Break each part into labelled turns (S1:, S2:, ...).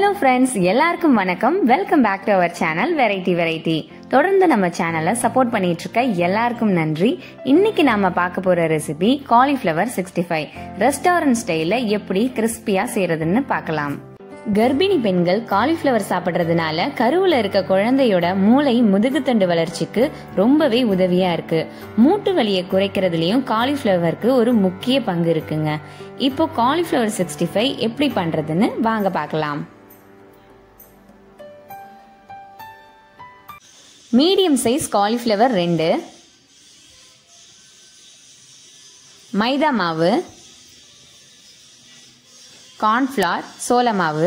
S1: hello friends எல்லாருக்கும் வணக்கம் welcome back to our channel variety variety தொடர்ந்து நம்ம சேனலை சப்போர்ட் பண்ணிட்டு இருக்க எல்லாருக்கும் நன்றி இன்னைக்கு நாம பார்க்க போற recipe cauliflower sixty five restaurant ஸ்டைல்ல எப்படி கிறிஸ்பியா செய்யறதுன்னு பார்க்கலாம் கர்ப்பிணி பெண்கள் காலிஃப்ளவர் சாப்பிட்றதுனால கருவுல இருக்க குழந்தையோட மூளை முதுகுத்தண்டு வளர்ச்சிக்கு ரொம்பவே உதவியா இருக்கு மூட்டு வலியை குறைக்கிறதுலயும் காலிஃப்ளவருக்கு ஒரு முக்கிய பங்கு இருக்குங்க இப்போ காலிஃப்ளவர் சிக்ஸ்டி ஃபைவ் எப்படி பண்றதுன்னு வாங்க பார்க்கலாம் மீடியம் சைஸ் காலிஃப்ளவர் ரெண்டு மைதா மாவு கார்ன்ஃப்ளார் சோள மாவு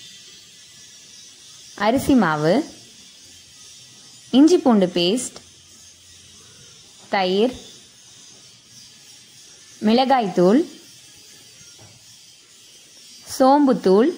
S1: அரிசி மாவு இஞ்சி பூண்டு பேஸ்ட் தயிர் மிளகாய்த்தூள் சோம்புத்தூள்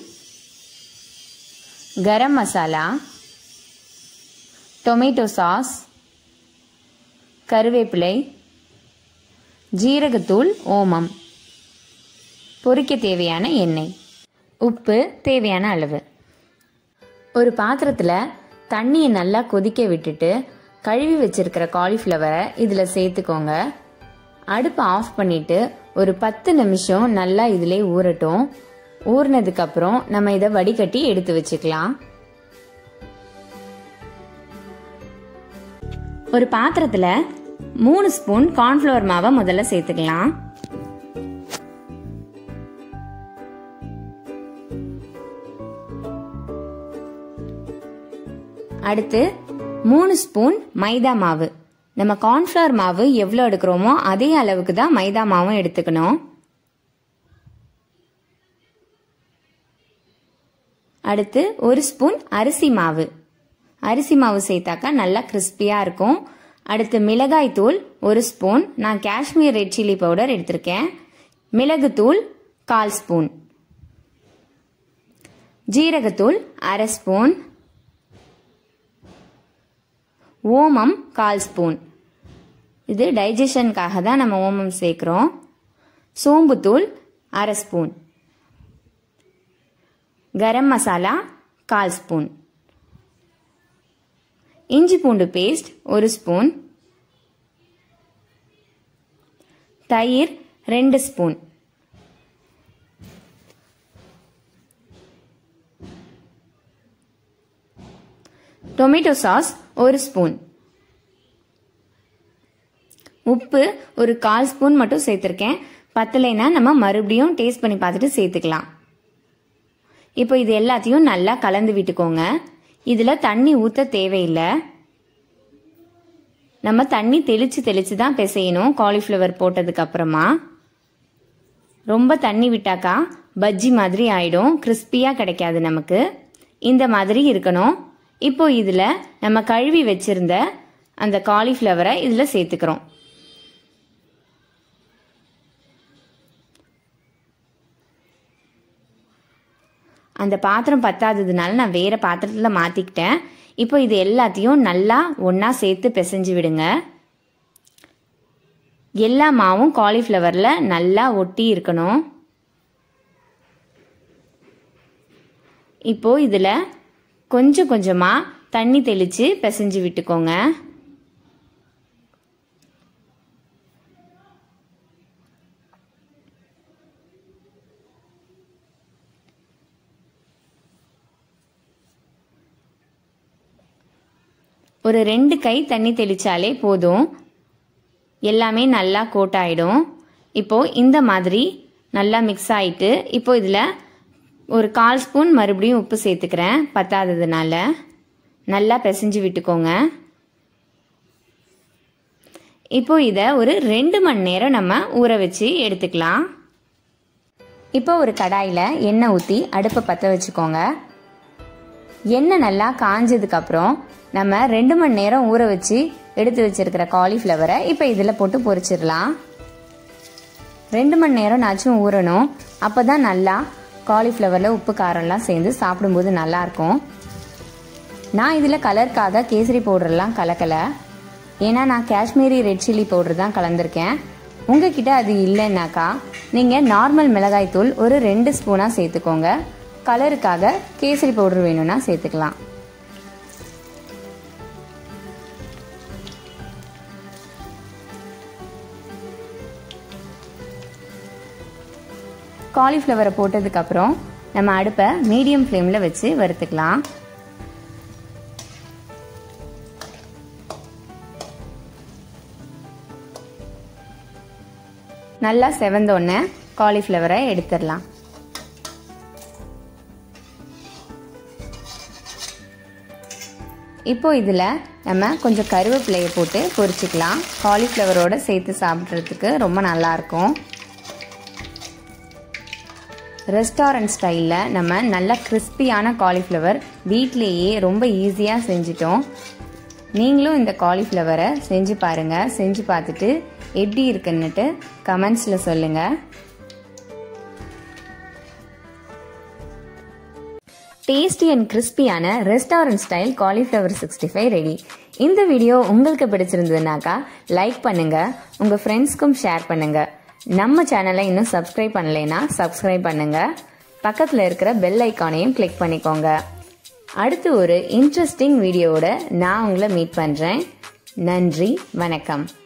S1: கரம் மசாலா டொமேட்டோ சாஸ் கருவேப்பிலை ஜீரகத்தூள் ஓமம் பொரிக்க தேவையான எண்ணெய் உப்பு தேவையான அளவு ஒரு பாத்திரத்தில் தண்ணியை நல்லா கொதிக்க விட்டுட்டு கழுவி வச்சிருக்கிற காலிஃப்ளவரை இதில் சேர்த்துக்கோங்க அடுப்பை ஆஃப் பண்ணிட்டு ஒரு பத்து நிமிஷம் நல்லா இதிலே ஊறட்டும் ஊறினதுக்கு அப்புறம் நம்ம இதை வடிகட்டி எடுத்து வச்சுக்கலாம் ஒரு பாத்திரத்தில் மூணு ஸ்பூன் கார்ன்ஃப்ளவர் மாவை முதல்ல சேர்த்துக்கலாம் அடுத்து மூணு ஸ்பூன் மைதா மாவு நம்ம கார்ன்ஃப்ளவர் மாவு எவ்வளோ எடுக்கிறோமோ அதே அளவுக்கு தான் மைதா மாவும் எடுத்துக்கணும் அடுத்து ஒரு ஸ்பூன் அரிசி மாவு அரிசி மாவு சேர்த்தாக்கா நல்லா கிறிஸ்பியாக இருக்கும் அடுத்து மிளகாய் தூள் ஒரு ஸ்பூன் நான் காஷ்மீர் ரெட் சில்லி பவுடர் எடுத்திருக்கேன் மிளகுத்தூள் கால் ஸ்பூன் ஜீரகத்தூள் அரை ஸ்பூன் ஓமம் கால் ஸ்பூன் இது டைஜஷனுக்காக தான் நம்ம ஓமம் சேர்க்குறோம் சோம்புத்தூள் அரை ஸ்பூன் கரம் மசாலா கால் ஸ்பூன் இஞ்சி பூண்டு பேஸ்ட் ஒரு ஸ்பூன் தயிர் ரெண்டு ஸ்பூன் டொமேட்டோ சாஸ் ஒரு ஸ்பூன் உப்பு ஒரு கால் ஸ்பூன் மட்டும் சேர்த்துருக்கேன் பத்தலைனா நம்ம மறுபடியும் டேஸ்ட் பண்ணி பார்த்துட்டு சேர்த்துக்கலாம் இப்போ இது எல்லாத்தையும் நல்லா கலந்து விட்டுக்கோங்க இதில் தண்ணி ஊற்ற தேவையில்லை நம்ம தண்ணி தெளித்து தெளித்து தான் பிசையணும் காலிஃப்ளவர் போட்டதுக்கு அப்புறமா ரொம்ப தண்ணி விட்டாக்கா பஜ்ஜி மாதிரி ஆயிடும் கிறிஸ்பியாக கிடைக்காது நமக்கு இந்த மாதிரி இருக்கணும் இப்போ இதில் நம்ம கழுவி வச்சிருந்த அந்த காலிஃப்ளவரை இதில் சேர்த்துக்கிறோம் அந்த பாத்திரம் பத்தாததுனால நான் வேற பாத்திரத்தில் மாற்றிக்கிட்டேன் இப்போ இது எல்லாத்தையும் நல்லா ஒன்றா சேர்த்து பிசைஞ்சு விடுங்க எல்லா மாவும் காலிஃப்ளவரில் நல்லா ஒட்டி இருக்கணும் இப்போ இதில் கொஞ்சம் கொஞ்சமாக தண்ணி தெளித்து பிசைஞ்சு விட்டுக்கோங்க ஒரு ரெண்டு கை தண்ணி தெளித்தாலே போதும் எல்லாமே நல்லா கோட் ஆகிடும் இப்போது இந்த மாதிரி நல்லா மிக்ஸ் ஆகிட்டு இப்போ இதில் ஒரு கால் ஸ்பூன் மறுபடியும் உப்பு சேர்த்துக்கிறேன் பத்தாததுனால நல்லா பிசைஞ்சு விட்டுக்கோங்க இப்போ இதை ஒரு ரெண்டு மணி நேரம் நம்ம ஊற வச்சு எடுத்துக்கலாம் இப்போ ஒரு கடாயில் எண்ணெய் ஊற்றி அடுப்பை பற்ற வச்சுக்கோங்க எண்ணெய் நல்லா காஞ்சதுக்கப்புறம் நம்ம ரெண்டு மணி நேரம் ஊற வச்சு எடுத்து வச்சிருக்கிற காலிஃப்ளவரை இப்போ இதில் போட்டு பொரிச்சிடலாம் ரெண்டு மணி நேரம் நாச்சும் ஊறணும் அப்போ தான் நல்லா காலிஃப்ளவரில் உப்பு காரம்லாம் சேர்ந்து சாப்பிடும்போது நல்லாயிருக்கும் நான் இதில் கலருக்காக கேசரி பவுடர்லாம் கலக்கலை ஏன்னா நான் காஷ்மீரி ரெட் சில்லி பவுடர் தான் கலந்துருக்கேன் உங்ககிட்ட அது இல்லைன்னாக்கா நீங்கள் நார்மல் மிளகாய் தூள் ஒரு ரெண்டு ஸ்பூனாக சேர்த்துக்கோங்க கலருக்காக கேசரி பவுடர் வேணும்னா சேர்த்துக்கலாம் காலிஃப்ளவரை போட்டதுக்கப்புறம் நம்ம அடுப்பை மீடியம் ஃப்ளேமில் வச்சு வறுத்துக்கலாம் நல்லா செவந்தோடனே காலிஃப்ளவரை எடுத்துடலாம் இப்போ இதில் நம்ம கொஞ்சம் கருவேப்பிலையை போட்டு பொரிச்சிக்கலாம் காலிஃப்ளவரோட சேர்த்து சாப்பிட்றதுக்கு ரொம்ப நல்லாயிருக்கும் ரெஸ்டாரண்ட் ஸ்டைலில் நம்ம நல்ல கிறிஸ்பியான காலிஃப்ளவர் வீட்லேயே ரொம்ப ஈஸியாக செஞ்சிட்டோம் நீங்களும் இந்த காலிஃப்ளவரை செஞ்சு பாருங்கள் செஞ்சு பார்த்துட்டு எப்படி இருக்குன்னுட்டு கமெண்ட்ஸில் சொல்லுங்கள் டேஸ்டி அண்ட் கிறிஸ்பியான restaurant style cauliflower sixty five ready இந்த வீடியோ உங்களுக்கு பிடிச்சிருந்ததுனாக்கா லைக் பண்ணுங்க உங்க ஃப்ரெண்ட்ஸ்க்கும் ஷேர் பண்ணுங்க நம்ம சேனலை இன்னும் சப்ஸ்கிரைப் பண்ணலைன்னா சப்ஸ்கிரைப் பண்ணுங்க பக்கத்தில் இருக்கிற பெல் ஐக்கானையும் கிளிக் பண்ணிக்கோங்க அடுத்து ஒரு இன்ட்ரெஸ்டிங் வீடியோவோட நான் உங்களை மீட் பண்ணுறேன் நன்றி வணக்கம்